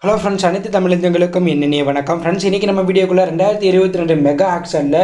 hello friends அனைத்து தமிழர்களுக்கும் என்னென்ன வணக்கம் ஃப்ரெண்ட்ஸ் இன்றைக்கி நம்ம வீடியோக்குள்ளே ரெண்டாயிரத்தி இருபத்தி ரெண்டு மெகா ஆக்ஷனில்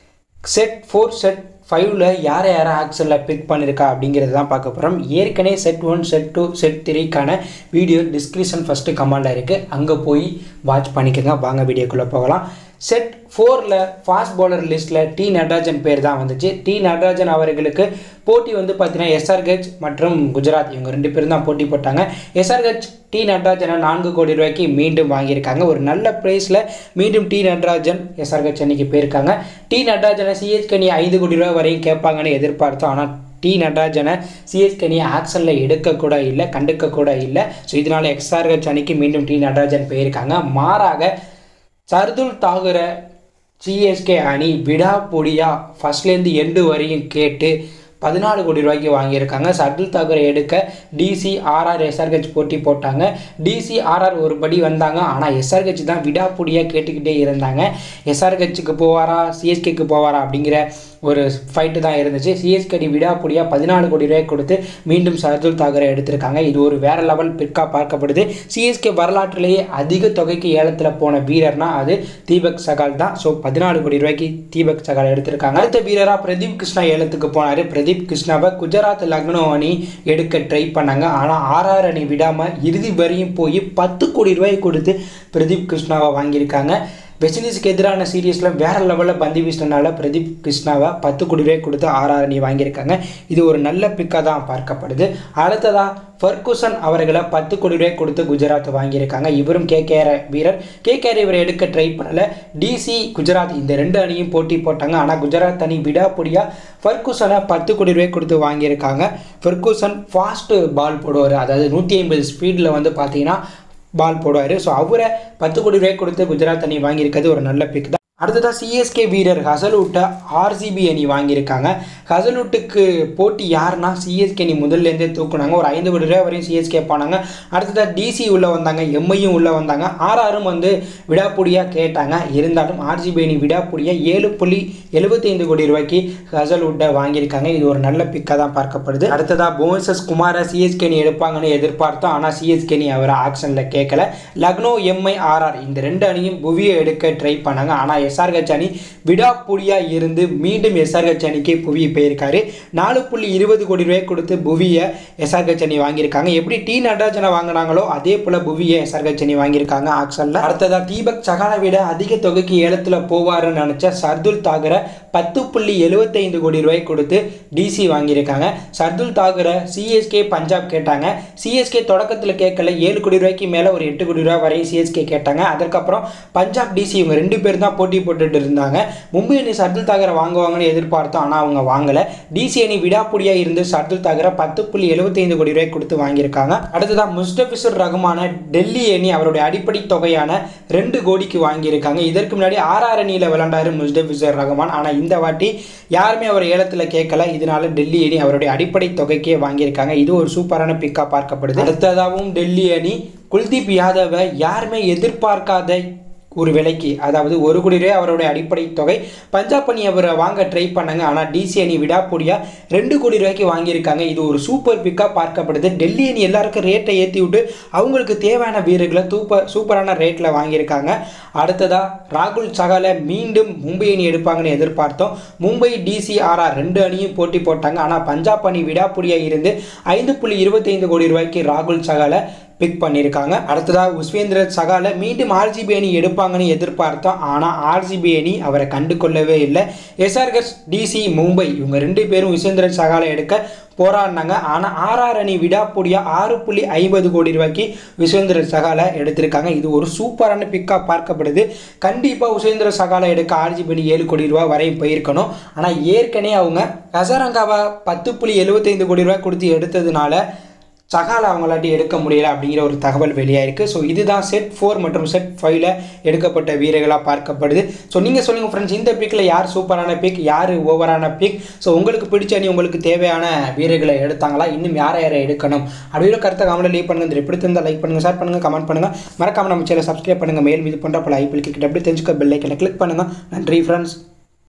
செட் ஃபோர் செட் ஃபைவ்ல யாரை யாரை ஆக்ஷனில் பிக் பண்ணியிருக்கா அப்படிங்கிறது தான் பார்க்க போகிறோம் ஏற்கனவே set one set two set த்ரீக்கான வீடியோ டிஸ்கிரிப்ஷன் ஃபஸ்ட்டு கமெண்டில் இருக்குது அங்கே போய் வாட்ச் பண்ணிக்கோங்க வாங்க வீடியோக்குள்ளே போகலாம் செட் ஃபோரில் ஃபாஸ்ட் பவுலர் லிஸ்ட்டில் டி நடராஜன் பேர் தான் வந்துச்சு டி நடராஜன் அவர்களுக்கு போட்டி வந்து பார்த்தீங்கன்னா எஸ்ஆர்ஹெச் மற்றும் குஜராத் இவங்க ரெண்டு பேரும் தான் போட்டி போட்டாங்க எஸ்ஆர்ஹெச் டி நடராஜனை நான்கு கோடி ரூபாய்க்கு மீண்டும் வாங்கியிருக்காங்க ஒரு நல்ல ப்ரைஸில் மீண்டும் டி நடராஜன் எஸ்ஆர்ஹெச் அன்னைக்கு போயிருக்காங்க டி நடராஜனை சிஎஸ்கனி ஐந்து கோடி ரூபாய் வரையும் கேட்பாங்கன்னு எதிர்பார்த்தோம் ஆனால் டி நடராஜனை சிஎஸ்கனி ஆக்ஷனில் எடுக்கக்கூட இல்லை கண்டுக்க கூட இல்லை ஸோ இதனால் எக்ஸ்ஆர்ஹெச் அணிக்கு மீண்டும் டி நடராஜன் போயிருக்காங்க மாறாக சர்துல் தாகுரை சிஎஸ்கே அணி விடாபொடியா ஃபஸ்ட்லேருந்து எண்டு வரையும் கேட்டு பதினாலு கோடி ரூபாய்க்கு வாங்கியிருக்காங்க சர்துல் தாகரை எடுக்க டிசி ஆர்ஆர் எஸ்ஆர்ஹெச் போட்டி போட்டாங்க டிசி ஆர்ஆர் ஒரு படி வந்தாங்க ஆனால் எஸ்ஆர்ஹெச் தான் விடாப்புடியாக கேட்டுக்கிட்டே இருந்தாங்க எஸ்ஆர்ஹெச்சுக்கு போவாரா சிஎஸ்கேக்கு போவாரா அப்படிங்கிற ஒரு ஃபைட்டு தான் இருந்துச்சு சிஎஸ்கேடி விடாப்புடியாக பதினாலு கோடி ரூபாய் கொடுத்து மீண்டும் சர்துல் தாகரை எடுத்திருக்காங்க இது ஒரு வேற லெவல் பிற்கா பார்க்கப்படுது சிஎஸ்கே வரலாற்றிலேயே அதிக தொகைக்கு ஏலத்தில் போன வீரர்னா அது தீபக் சகால் தான் ஸோ பதினாலு கோடி ரூபாய்க்கு தீபக் சகால் எடுத்திருக்காங்க அடுத்த வீரராக பிரதீப் கிருஷ்ணா ஏலத்துக்கு போனார் பிரதீப் கிருஷ்ணாவை குஜராத் லக்னோ அணி எடுக்க ட்ரை பண்ணாங்க ஆனால் ஆர்ஆர் அணி விடாமல் இறுதி வரையும் போய் பத்து கோடி ரூபாய் கொடுத்து பிரதீப் கிருஷ்ணாவை வாங்கியிருக்காங்க வெஸ்ட் எதிரான சீரீஸில் வேறு லெவலில் பந்து வீசினால பிரதீப் கிருஷ்ணாவை பத்து கோடி ரூபாய் கொடுத்து ஆர்ஆர் அணி வாங்கியிருக்காங்க இது ஒரு நல்ல பிக்காக தான் பார்க்கப்படுது அடுத்ததாக ஃபர்குசன் அவர்களை பத்து கோடி ரூபாய் கொடுத்து குஜராத் வாங்கியிருக்காங்க இவரும் கேகேஆர் வீரர் கேகேஆர் இவரை எடுக்க ட்ரை பண்ணல டிசி குஜராத் இந்த ரெண்டு அணியும் போட்டி போட்டாங்க ஆனால் குஜராத் அணி விடாப்பொடியாக ஃபர்குசனை பத்து கோடி ரூபாய் கொடுத்து வாங்கியிருக்காங்க ஃபர்குசன் ஃபாஸ்ட்டு பால் போடுவார் அதாவது நூற்றி ஐம்பது ஸ்பீடில் வந்து பார்த்தீங்கன்னா பால் போடுவார் ஸோ அவரை பத்து கோடி ரூபாய் கொடுத்து குஜராத் அணி வாங்கியிருக்கிறது ஒரு நல்ல பிக் தான் அடுத்ததாக சிஎஸ்கே வீரர் ஹசலூட்டை ஆர்சிபி அணி வாங்கியிருக்காங்க ஹசலூட்டுக்கு போட்டி யாருன்னா சிஎஸ்கே அணி முதல்லேருந்தே தூக்குனாங்க ஒரு ஐந்து கோடி ரூபாய் வரையும் சிஎஸ்கே போனாங்க அடுத்ததாக டிசி உள்ளே வந்தாங்க எம்ஐயும் உள்ளே வந்தாங்க ஆர்ஆரும் வந்து விடாப்புடியாக கேட்டாங்க இருந்தாலும் ஆர்சிபி அணி விடாப்புடியாக ஏழு புள்ளி எழுபத்தைந்து கோடி ரூபாய்க்கு ஹசலூட்டை வாங்கியிருக்காங்க இது ஒரு நல்ல பிக்காக தான் பார்க்கப்படுது அடுத்ததாக போன்சஸ் குமாரை சிஎஸ்கே அணி எடுப்பாங்கன்னு எதிர்பார்த்தோம் ஆனால் சிஎஸ்கே அணி அவரை ஆக்ஷனில் கேட்கல லக்னோ எம்ஐ ஆர்ஆர் இந்த ரெண்டு அணியும் புவியை எடுக்க ட்ரை பண்ணாங்க ஆனால் எஸ்ஆர்ஹெச் அணி விடாப்புடியாக இருந்து மீண்டும் எஸ்ஆர்ஹெச் அணிக்கு புவி போயிருக்காரு நாலு புள்ளி இருபது கோடி ரூபாய் கொடுத்து புவியை எஸ்ஆர்ஹெச் அணி வாங்கியிருக்காங்க எப்படி டி நடராஜனை வாங்கினாங்களோ அதே போல் புவியை எஸ்ஆர்ஹெச் அணி வாங்கியிருக்காங்க ஆக்ஷனில் அடுத்ததாக தீபக் சகாலை விட அதிக தொகைக்கு ஏலத்தில் போவாருன்னு நினச்ச சர்துல் தாகரை பத்து புள்ளி எழுபத்தைந்து கோடி ரூபாய் கொடுத்து டிசி வாங்கியிருக்காங்க சர்துல் தாகரை சிஎஸ்கே பஞ்சாப் கேட்டாங்க சிஎஸ்கே தொடக்கத்தில் கேட்கல ஏழு கோடி ரூபாய்க்கு மேலே ஒரு எட்டு கோடி ரூபாய் வரை சிஎஸ்கே கேட்டாங்க அதற்கப்புறம் பஞ்சாப் டிசி இவங்க ரெண்டு பேர் தான் போட்டி போட்டுட்டு இருந்தாங்க மும்பை அணி சர்துல் தாகரை வாங்குவாங்கன்னு எதிர்பார்த்தோம் ஆனால் அவங்க வாங்கலை டிசி அணி விடாப்புடியாக இருந்து சர்துல் தாகரை பத்து புள்ளி எழுபத்தைந்து கோடி ரூபாய் கொடுத்து வாங்கியிருக்காங்க அடுத்ததாக முஸ்டபிசுர் ரகுமான டெல்லி அணி அவருடைய அடிப்படை தொகையான ரெண்டு கோடிக்கு வாங்கியிருக்காங்க இதற்கு முன்னாடி ஆர்ஆர் அணியில் விளையாண்டாரு முஸ்டபிசுர் ரகுமான் ஆனால் இந்த வாட்டி யாருமே அவர் ஏலத்தில் கேட்கல இதனால டெல்லி அணி அவருடைய அடிப்படை தொகைக்கே வாங்கியிருக்காங்க இது ஒரு சூப்பரான பிக்காக பார்க்கப்படுது அடுத்ததாகவும் டெல்லி அணி குல்தீப் யாதவை யாருமே எதிர்பார்க்காத ஒரு விலைக்கு அதாவது ஒரு கோடி ரூபாய் அவருடைய அடிப்படை தொகை பஞ்சாப் அணி அவரை வாங்க ட்ரை பண்ணாங்க ஆனால் டிசி அணி விடாப்பொடியாக ரெண்டு கோடி ரூபாய்க்கு வாங்கியிருக்காங்க இது ஒரு சூப்பர் பிக்காக பார்க்கப்படுது டெல்லி அணி எல்லாருக்கும் ரேட்டை ஏற்றி விட்டு அவங்களுக்கு தேவையான வீரர்களை சூப்பர் சூப்பரான ரேட்டில் வாங்கியிருக்காங்க அடுத்ததாக ராகுல் சகாலை மீண்டும் மும்பை அணி எடுப்பாங்கன்னு எதிர்பார்த்தோம் மும்பை டிசிஆர்ஆர் ரெண்டு அணியும் போட்டி போட்டாங்க ஆனால் பஞ்சாப் அணி விடாப்பொடியாக இருந்து ஐந்து புள்ளி இருபத்தைந்து கோடி ரூபாய்க்கு ராகுல் சகாலை பிக் பண்ணியிருக்காங்க அடுத்ததாக உஸ்வேந்திர சகால மீண்டும் ஆர்ஜிபி அணி எடுப்பாங்கன்னு எதிர்பார்த்தோம் ஆனால் ஆர்ஜிபி அணி அவரை கண்டு கொள்ளவே இல்லை எஸ்ஆர்கஸ் டிசி மும்பை இவங்க ரெண்டு பேரும் உஸ்வேந்திர சகாலை எடுக்க போராடினாங்க ஆனால் ஆர்ஆர் அணி விடாப்பொடியாக ஆறு புள்ளி ஐம்பது கோடி ரூபாய்க்கு விஸ்வேந்திர சகாலை எடுத்திருக்காங்க இது ஒரு சூப்பரான பிக்காக பார்க்கப்படுது கண்டிப்பாக உசேந்திர சகாலை எடுக்க ஆர்ஜிபி அணி ஏழு கோடி ரூபா வரையும் போயிருக்கணும் ஆனால் ஏற்கனவே அவங்க கசரங்காவை பத்து புள்ளி எழுபத்தைந்து கோடி ரூபாய் கொடுத்து எடுத்ததுனால சகால அவங்களாட்டி எடுக்க முடியல அப்படிங்கிற ஒரு தகவல் வெளியாயிருக்கு ஸோ இதுதான் செட் ஃபோர் மற்றும் செட் ஃபைவ்ல எடுக்கப்பட்ட வீரர்களாக பார்க்கப்படுது ஸோ நீங்கள் சொல்லுங்கள் ஃப்ரெண்ட்ஸ் இந்த பிக்கில் யார் சூப்பரான பிக் யார் ஓவரான பிக் ஸோ உங்களுக்கு பிடிச்ச அணி உங்களுக்கு தேவையான வீரர்களை எடுத்தாங்களா இன்னும் யாரை யாரை எடுக்கணும் அப்படிங்கிற கருத்தை கமெண்ட்டில் லீவ் பண்ணுங்கள் இந்த எப்படி இருந்தால் லைக் பண்ணுங்கள் ஷேர் பண்ணுங்கள் கமெண்ட் பண்ணுங்கள் மறக்காம நம்ம சேனல் சப்ஸ்கிரைப் பண்ணுங்கள் மேல் மீது போன்ற பல ஐபிஎல் கிரிக்கெட் எப்படி தெரிஞ்சுக்க பெல் ஐக்கனை கிளிக் பண்ணுங்கள் நன்றி ஃப்ரெண்ட்ஸ்